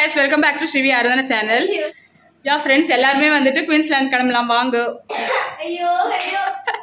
Guys welcome back to Srivi அருதான channel யா friends எல்லாருமே வந்துட்டு குயின்ஸ்லாண்ட் கிளம்பலாம் வாங்க ஐயோ ஐயோ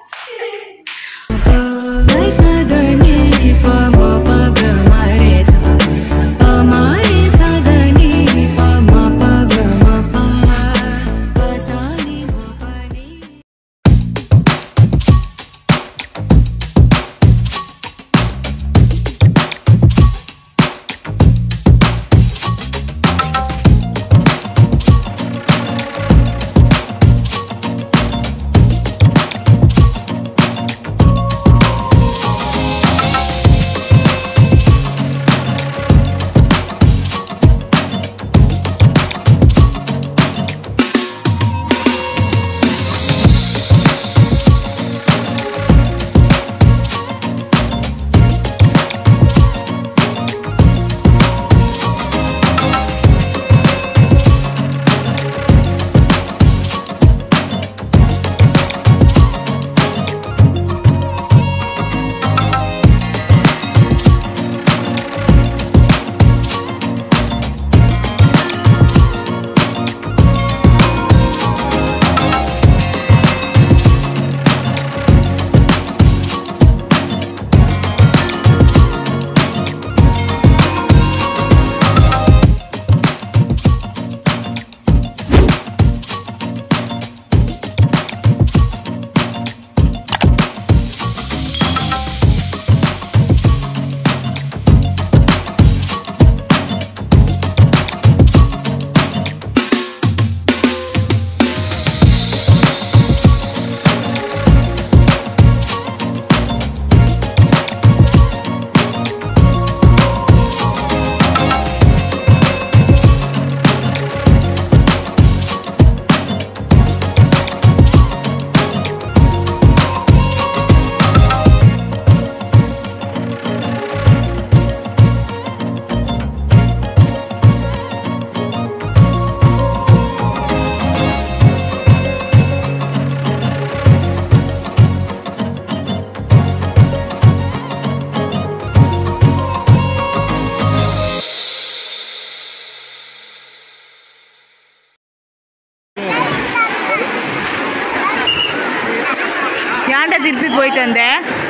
ஏன்டா திருப்பி போயிட்டு வந்த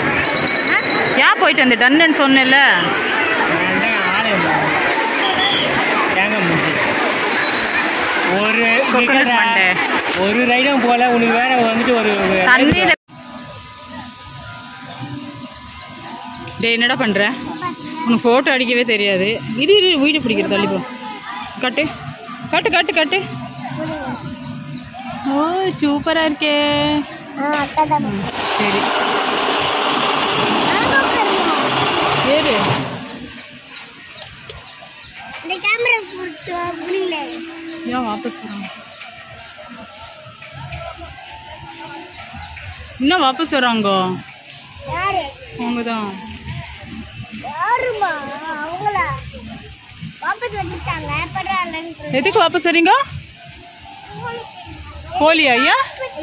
ஏன் போயிட்டு வந்த டன்னு சொன்னேன்ல தேங்க முடிஞ்சு ஒரு Coconut நிக்கிறா. மண்டை. ஒரு ரைடும் போல உனக்கு வேற வந்துட்டு ஒரு தண்ணியில டேய் என்னடா பண்ற உனக்கு ஃபோட்டோ அடிக்கவே தெரியாது இரு இரு வீடியோ பிடிக்கிற தள்ளி போ கட்டு கட்டு கட்டு கட்டு ஓ சூப்பரா இருக்கே சரி ஏறு இந்த கேமரா பிடிச்சோ புரியல ஏன் வாபஸ் வராங்க இன்னும் வாபஸ் வராங்க யாரு அவங்க தான் யாருமா அவங்களா வாபஸ் வந்துட்டாங்க பரவாயில்லன்னு எதுக்கு வாபஸ் வரீங்க போலியா ஐயா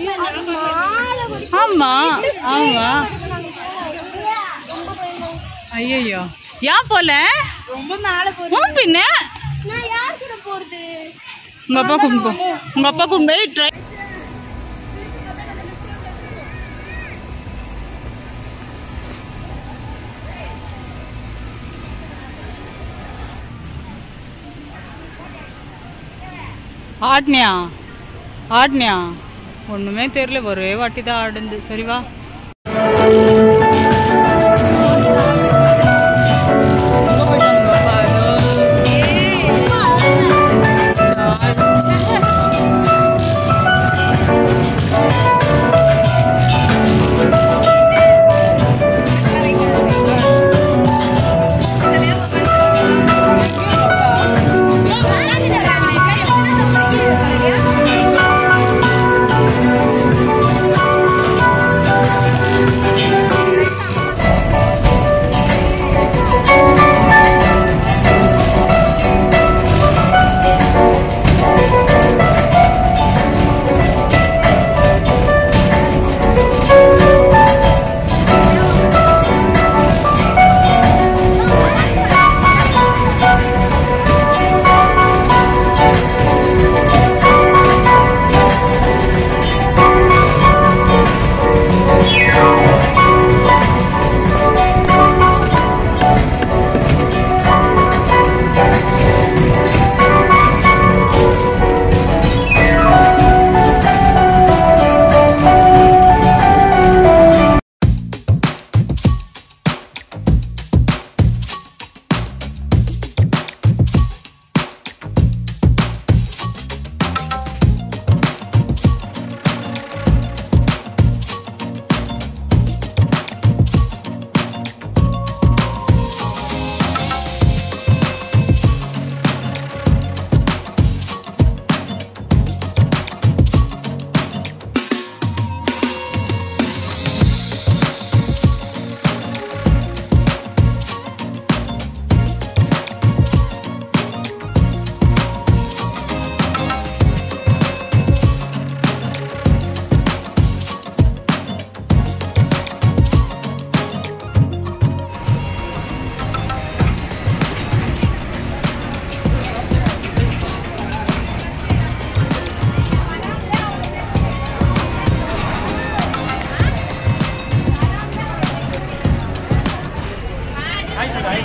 ஆமா ஆமா ஐயோ ஏன் போல ரொம்ப நாளை போகுது போன் பின்ன நான் யார் கூட போறது உங்க அப்பா கூப்பிட்டு போ உங்க அப்பா கூப்பிட்டு போய் ட்ரை ஆட்னியா ஆட்னியா ஒண்ணுமே தெரியல ஒரே வாட்டி தான் ஆடுந்து சரி வா எங்க போயிட்டாங்க உங்க அப்பா? அதோ. ஆ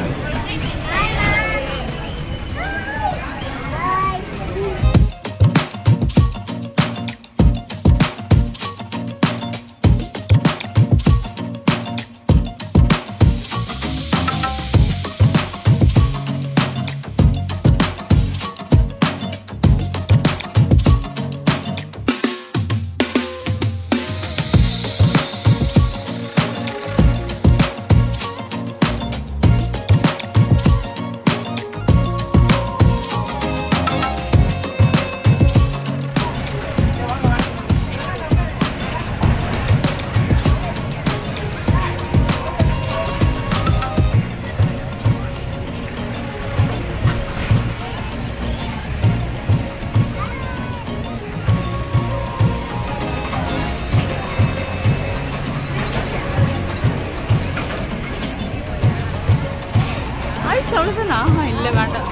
ஆயிடுச்சு அவ்வளோதானா இல்லை வேண்டாம்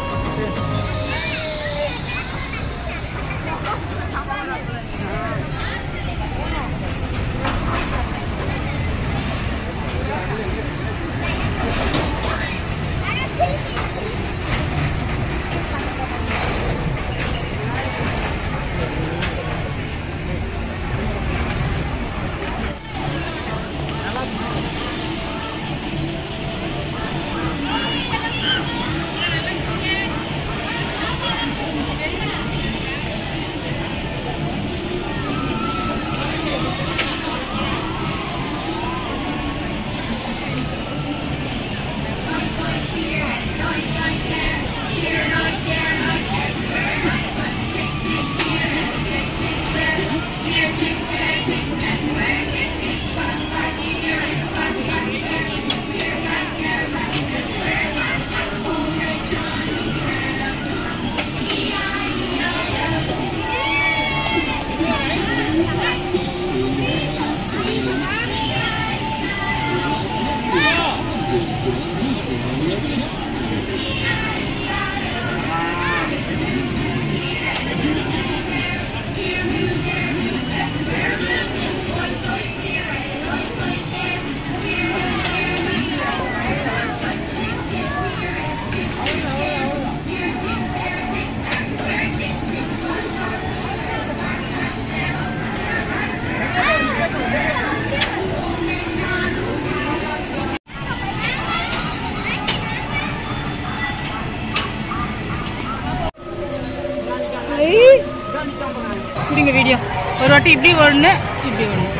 இப்படிங்க வீடியோ ஒரு வாட்டி இப்படி ஒன்று இப்படி ஒன்று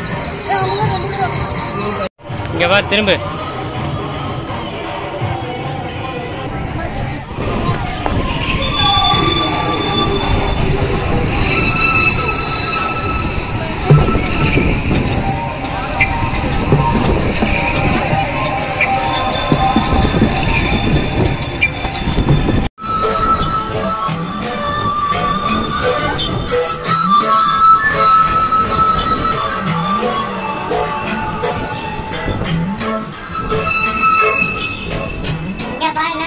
இங்கே வா திரும்ப இங்க பாருங்க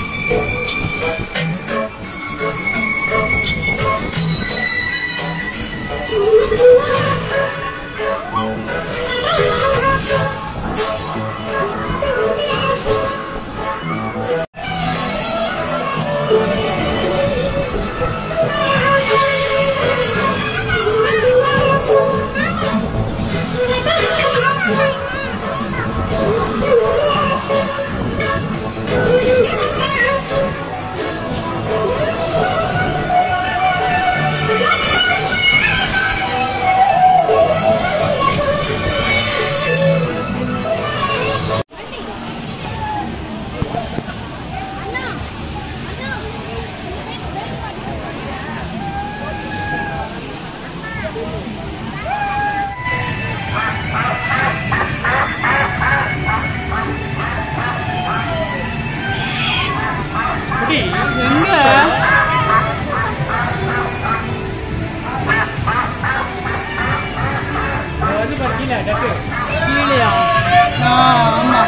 குட்டி எங்க இங்க வந்து பாரு கீழே டக்கு கீழேயா ஆ ஆமா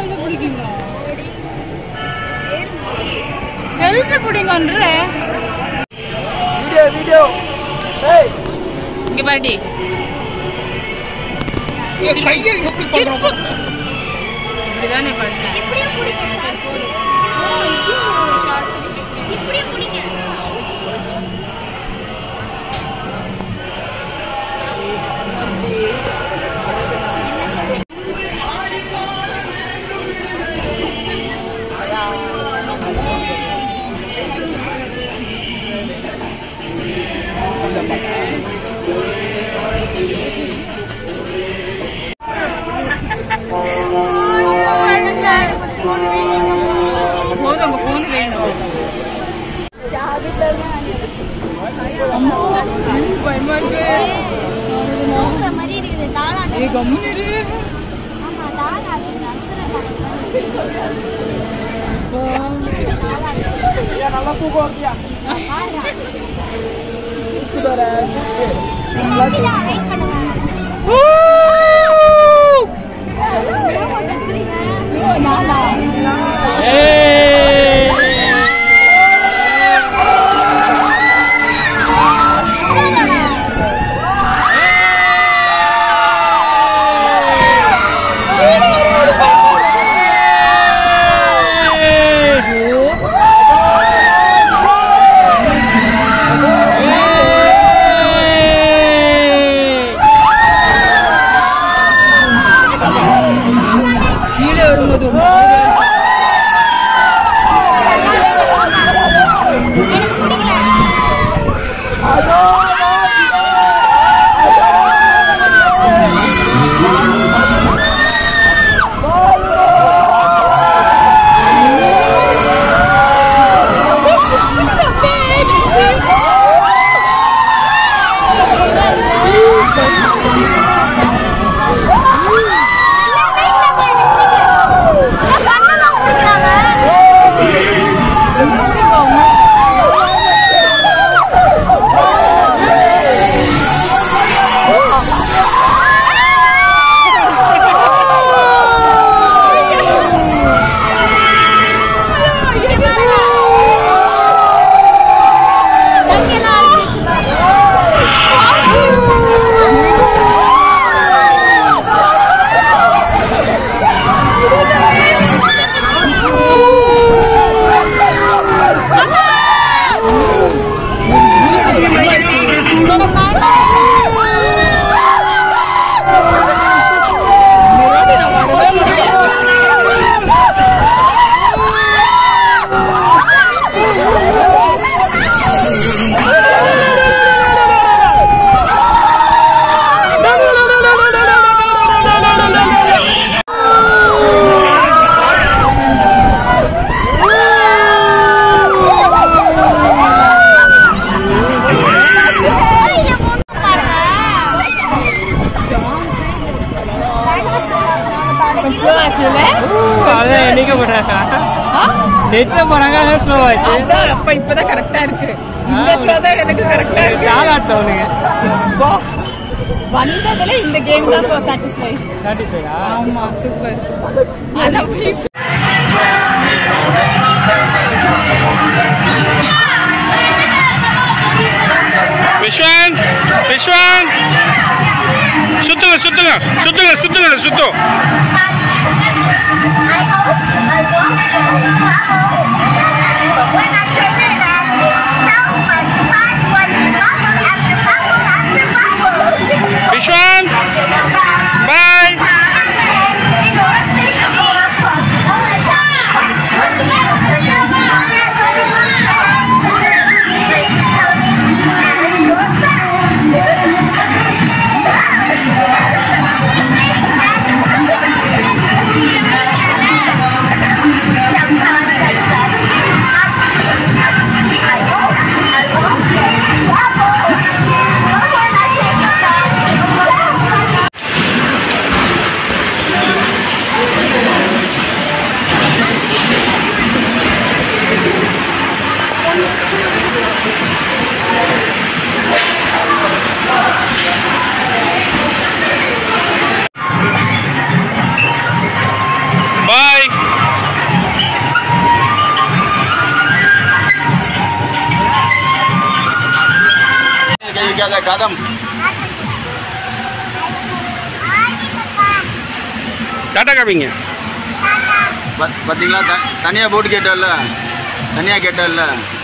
செல்ஃபி பிடிக்குங்க செல்ஃபி பிடிங்கன்ற வீடியோ வீடியோ ஏய் இங்க பாருடி கையை எப்படி பண்றோம் இப்படிதானே பண்ணேன் இப்படியே பிடிங்க இப்படியே பிடிங்க போதும் உங்க போன் வேணும் அம்மா, பயமா இருக்கு. தூங்குற மாதிரி இருக்குது தாளாட்டம் ஏய், கம்முனு இரு. ஆமா தாளாட்டம் அசுர நல்லா தூக்கம் வருதியா வெயிட் பண்ணுங்க ஊ! ஏய் கீழே வரும்போது ஒரு எனக்கு பிடிக்கல கண்ணெல்லாம் பிடிக்கிறாங்க இங்க பாருங்க. தண்ணியெல்லாம் அடிச்சு அதான் என்னைக்கு போடுறாங்க நெட்ல போறாங்க அதான் ஸ்லோ ஆச்சு அதான் அப்ப இப்பதான் கரெக்டா இருக்கு இந்த show தான் எனக்கு கரெக்டா இருக்கு ஆளாட்டம் அவனுங்க போ. வந்ததுல இந்த கேம் தான் சாட்டிஸ்ஃபை சாட்டிஸ்ஃபைடா ஆமா சூப்பர் ஆனா போய் விஸ்வான் விஸ்வான் சுத்துங்க சுத்துங்க சுத்துங்க சுத்துங்க சுத்தும் விஸ்வான் பாய் Thank பிடிக்காத கதம் டாட்டா காமிங்க பா- பாத்தீங்களா த தனியாக போட்டு கேட்டல தனியாக கேட்டல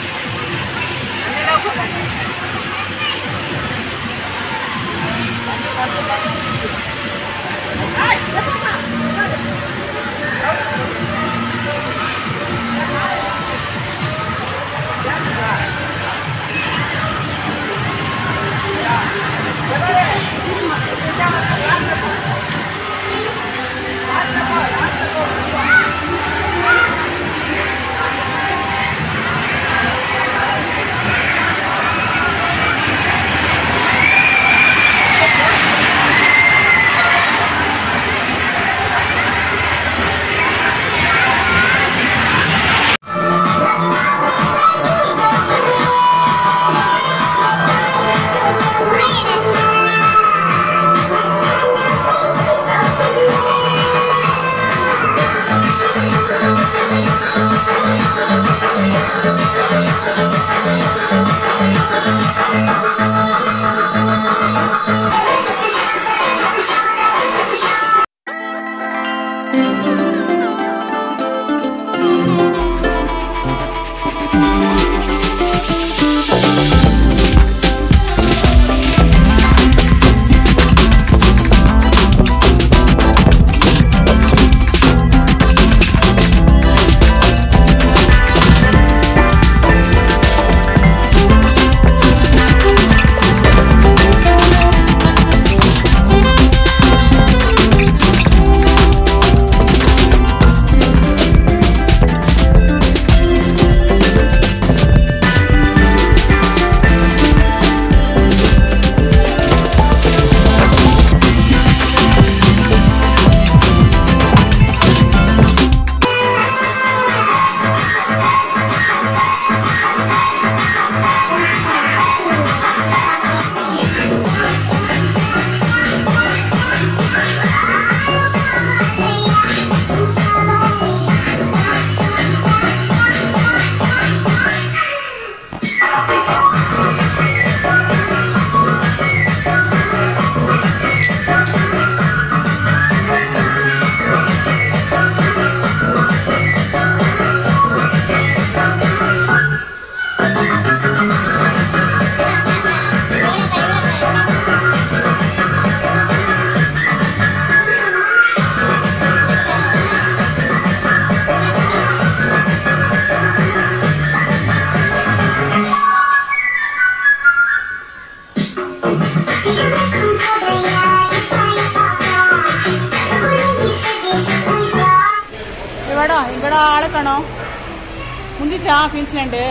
இவடா எங்கடா ஆளக்கணும் முந்திச்சா குயின்ஸ்லாண்டு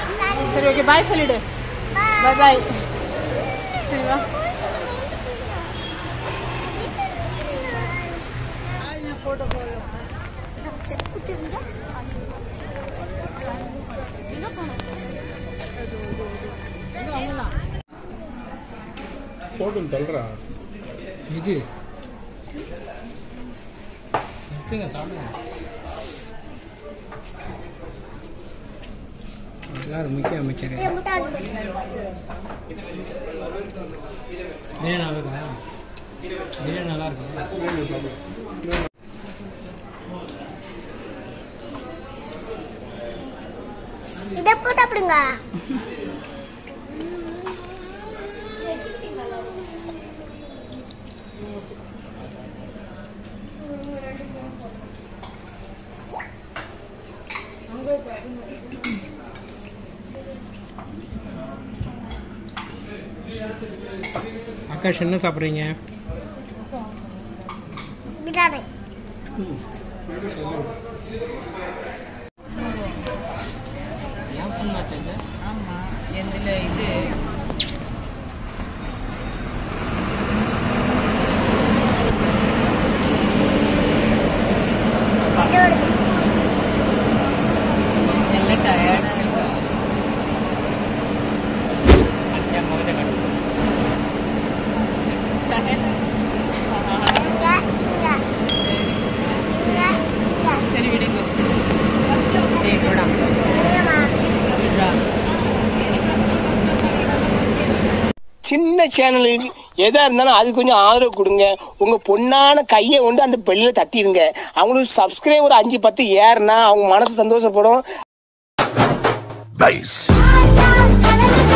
சரி ஓகே பாய் சொல்லிடு பாய் பாய் சரி வா போட்டு தள்ளுறா இது எடுத்துங்க சாப்பிடுங்க எல்லாரும் முக்கிய அமைச்சர் பிரியாணி நல்லா இருக்கா பிரியாணி நல்லா இருக்கு இதை போட்டு அப்படிங்க அக்காஷ் என்ன சாப்பிட்றீங்க பிரியாணி ஏன் பண்ண மாட்டேங்க ஆமாம் எந்தில் இது எல்லாம் டயர்டாக இருக்கா அச்சா முகத்தை கட்டு இங்க, இங்க, இங்க, இங்க. சரி விடுங்க சின்ன சேனலுக்கு எதா இருந்தாலும் அது கொஞ்சம் ஆதரவு கொடுங்க உங்க பொண்ணான கையை கொண்டு அந்த பெல்லில் தட்டிடுங்க அவங்களுக்கு சப்ஸ்கிரைபர் அஞ்சு பத்து ஏறுனா அவங்க மனசு சந்தோஷப்படும் Base.